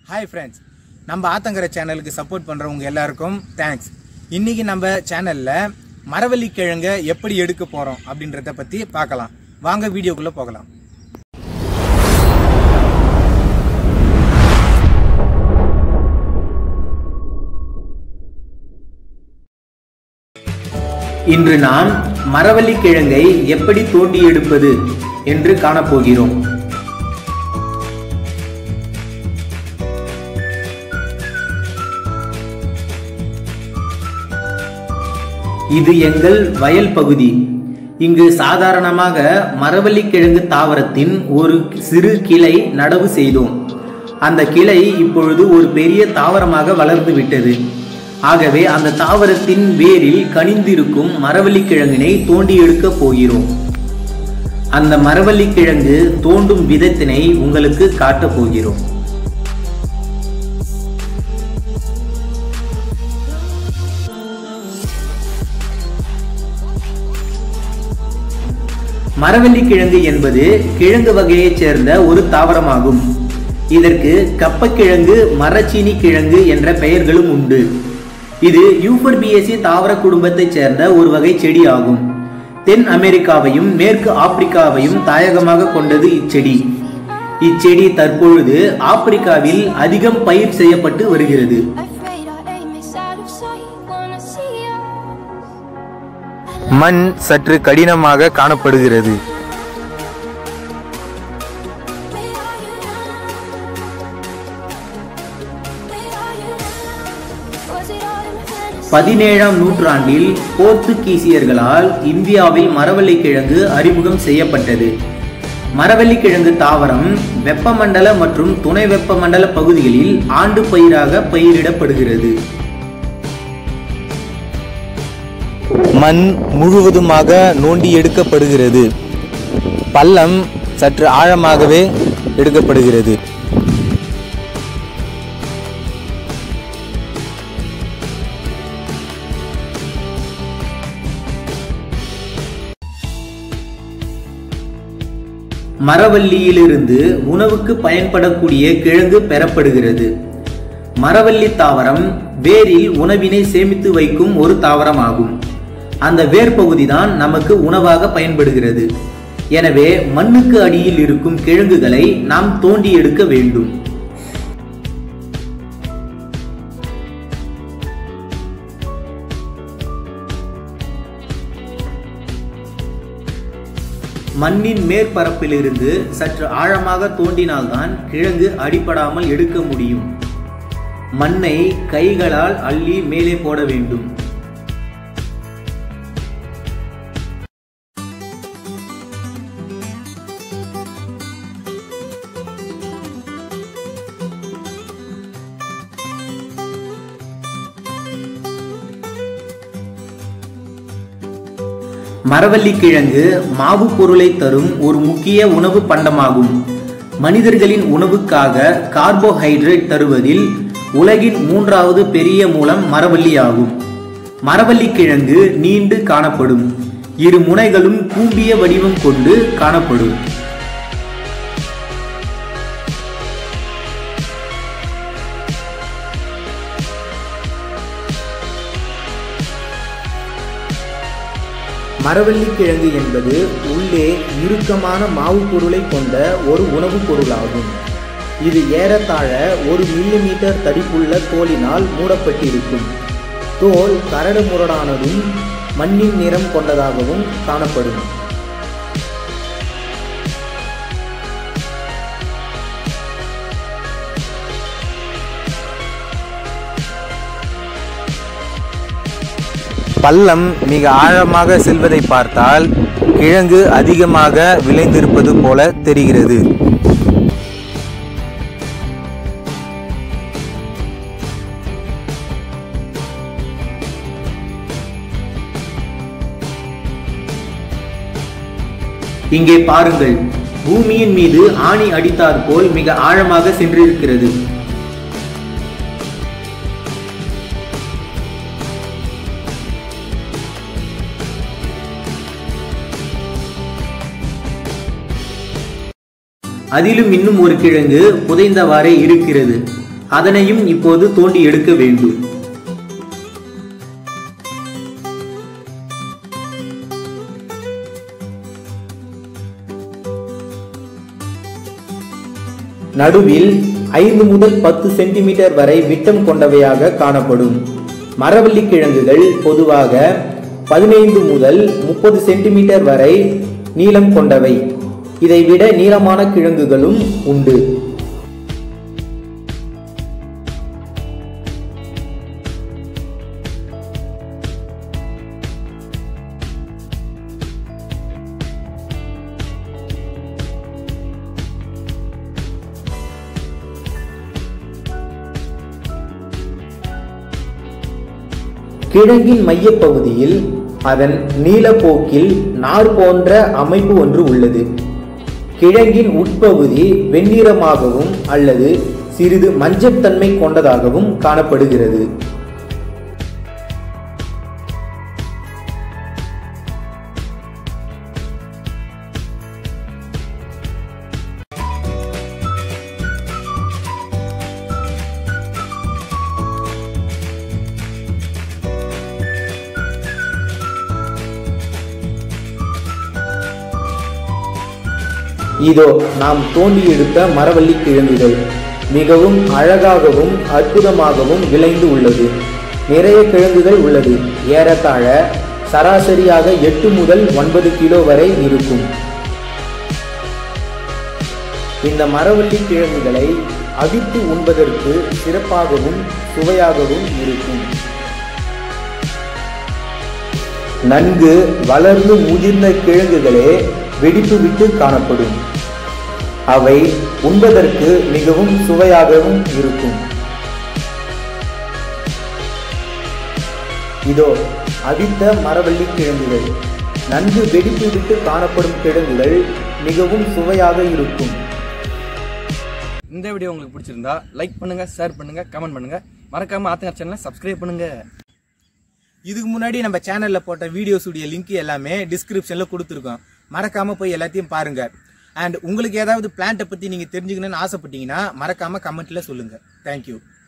Hi friends நம்ம ஆத்தங்கரை சேனலுக்கு support பண்ணுறவங்க எல்லாருக்கும் தேங்க்ஸ் இன்னைக்கு நம்ம சேனலில் மரவள்ளி கிழங்க எப்படி எடுக்க போகிறோம் அப்படின்றத பற்றி பார்க்கலாம் வாங்க வீடியோக்குள்ளே போகலாம் இன்று நாம் மரவள்ளி கிழங்கை எப்படி தோண்டி எடுப்பது என்று காணப்போகிறோம் இது எங்கள் வயல் பகுதி இங்கு சாதாரணமாக மரவள்ளி கிழங்கு தாவரத்தின் ஒரு சிறு கிளை நடவு செய்தோம் அந்த கிளை இப்பொழுது ஒரு பெரிய தாவரமாக வளர்ந்து விட்டது ஆகவே அந்த தாவரத்தின் வேரில் கனிந்திருக்கும் மரவள்ளி கிழங்கினை தோண்டி எடுக்க போகிறோம் அந்த மரவள்ளி கிழங்கு தோண்டும் விதத்தினை உங்களுக்கு காட்டப் போகிறோம் மரவள்ளி கிழங்கு என்பது கிழங்கு வகையைச் சேர்ந்த ஒரு தாவரமாகும் இதற்கு கப்பக்கிழங்கு மரச்சீனி கிழங்கு என்ற பெயர்களும் உண்டு இது யூபர்பியேசி தாவர குடும்பத்தைச் சேர்ந்த ஒரு வகை செடி ஆகும் தென் அமெரிக்காவையும் மேற்கு ஆப்பிரிக்காவையும் தாயகமாக கொண்டது இச்செடி இச்செடி தற்பொழுது ஆப்பிரிக்காவில் அதிகம் பயிர் செய்யப்பட்டு வருகிறது Afraid our aim is out of sight. Wanna see you. மண் சற்று கடினமாக காணப்படுகிறது Where are you now? Where are you now? Was it all in fantasy? பதினேழாம் நூற்றாண்டில் போர்த்துகீசியர்களால் இந்தியாவில் மரவள்ளி கிழங்கு அறிமுகம் செய்யப்பட்டது மரவள்ளி கிழங்கு தாவரம் வெப்பமண்டல மற்றும் துணை வெப்பமண்டல பகுதிகளில் ஆண்டு பயிராக பயிரிடப்படுகிறது மண் முழுவதுமாக நோண்டி எடுக்கப்படுகிறது பள்ளம் சற்று ஆழமாகவே எடுக்கப்படுகிறது மரவள்ளியிலிருந்து உணவுக்கு பயன்படக்கூடிய கிழங்கு பெறப்படுகிறது மரவள்ளி தாவரம் வேரில் உணவினை சேமித்து வைக்கும் ஒரு தாவரம் ஆகும் அந்த வேர் பகுதிதான் நமக்கு உணவாக பயன்படுகிறது எனவே மண்ணுக்கு அடியில் இருக்கும் கிழங்குகளை நாம் தோண்டி எடுக்க வேண்டும் மண்ணின் மேற்பரப்பிலிருந்து சற்று ஆழமாக தோண்டினால்தான் கிழங்கு அடிபடாமல் எடுக்க முடியும் மண்ணை கைகளால் அள்ளி மேலே போட வேண்டும் மரவள்ளி கிழங்கு மாவு பொருளை தரும் ஒரு முக்கிய உணவு பண்டமாகும் மனிதர்களின் உணவுக்காக கார்போஹைட்ரேட் தருவதில் உலகின் மூன்றாவது பெரிய மூலம் மரவள்ளி ஆகும் மரவள்ளி கிழங்கு நீண்டு காணப்படும் இரு முனைகளும் கூம்பிய வடிவம் கொண்டு காணப்படும் மரவள்ளி கிழங்கு என்பது உள்ளே இறுக்கமான மாவு பொருளை கொண்ட ஒரு உணவுப் பொருளாகும் இது ஏறத்தாழ ஒரு மில்லிமீட்டர் தடிப்புள்ள தோலினால் மூடப்பட்டிருக்கும் தோல் கரடு முரடானதும் மண்ணின் நிறம் கொண்டதாகவும் காணப்படும் பள்ளம் மிக ஆழமாக செல்வதை பார்த்தால் கிழங்கு அதிகமாக விளைந்திருப்பது போல தெரிகிறது இங்கே பாருங்கள் பூமியின் மீது ஆணி அடித்தாற் போல் மிக ஆழமாக சென்றிருக்கிறது அதிலும் இன்னும் ஒரு கிழங்கு புதைந்தவாறே இருக்கிறது அதனையும் இப்போது தோண்டி எடுக்க வேண்டும் நடுவில் ஐந்து முதல் பத்து சென்டிமீட்டர் வரை விட்டம் கொண்டவையாக காணப்படும் மரவள்ளி கிழங்குகள் பொதுவாக பதினைந்து முதல் முப்பது சென்டிமீட்டர் வரை நீளம் கொண்டவை இதைவிட நீளமான கிழங்குகளும் உண்டு கிழங்கின் மையப்பகுதியில் அதன் நீளப்போக்கில் நார் போன்ற அமைப்பு ஒன்று உள்ளது கிழங்கின் உட்பகுதி வெண்ணிறமாகவும் அல்லது சிறிது மஞ்சத்தன்மை கொண்டதாகவும் காணப்படுகிறது இதோ நாம் தோண்டி எடுத்த மரவள்ளி கிழங்குகள் மிகவும் அழகாகவும் அற்புதமாகவும் விளைந்து உள்ளது நிறைய கிழங்குகள் உள்ளது ஏறத்தாழ சராசரியாக எட்டு முதல் ஒன்பது கிலோ வரை இருக்கும் இந்த மரவள்ளி கிழங்குகளை அவித்து உண்பதற்கு சிறப்பாகவும் சுவையாகவும் இருக்கும் நன்கு வளர்ந்து முதிர்ந்த கிழங்குகளே வெடிப்பு விட்டு காணப்படும் அவை உண்பதற்கு மிகவும் சுவையாகவும் இருக்கும் இதோ அவித்த மரவள்ளி கிழங்குகள் நன்கு வெடிப்பு விட்டு காணப்படும் கிழங்குகள் மிகவும் சுவையாக இருக்கும் இந்த வீடியோ உங்களுக்கு பிடிச்சிருந்தா லைக் பண்ணுங்க ஷேர் பண்ணுங்க கமெண்ட் பண்ணுங்க மறக்காம ஆத்தங்கர் சேனலை சப்ஸ்கிரைப் பண்ணுங்க இதுக்கு முன்னாடி நம்ம சேனல்ல போட்ட வீடியோஸ் உடைய லிங்க் எல்லாமே டிஸ்கிரிப்ஷன்ல கொடுத்துருக்கோம் மறக்காம போய் எல்லாத்தையும் பாருங்க அண்ட் உங்களுக்கு ஏதாவது பிளான்ட்டை பத்தி நீங்க தெரிஞ்சுக்கணும்னு ஆசைப்பட்டீங்கன்னா மறக்காம கமெண்ட்ல சொல்லுங்க தேங்க்யூ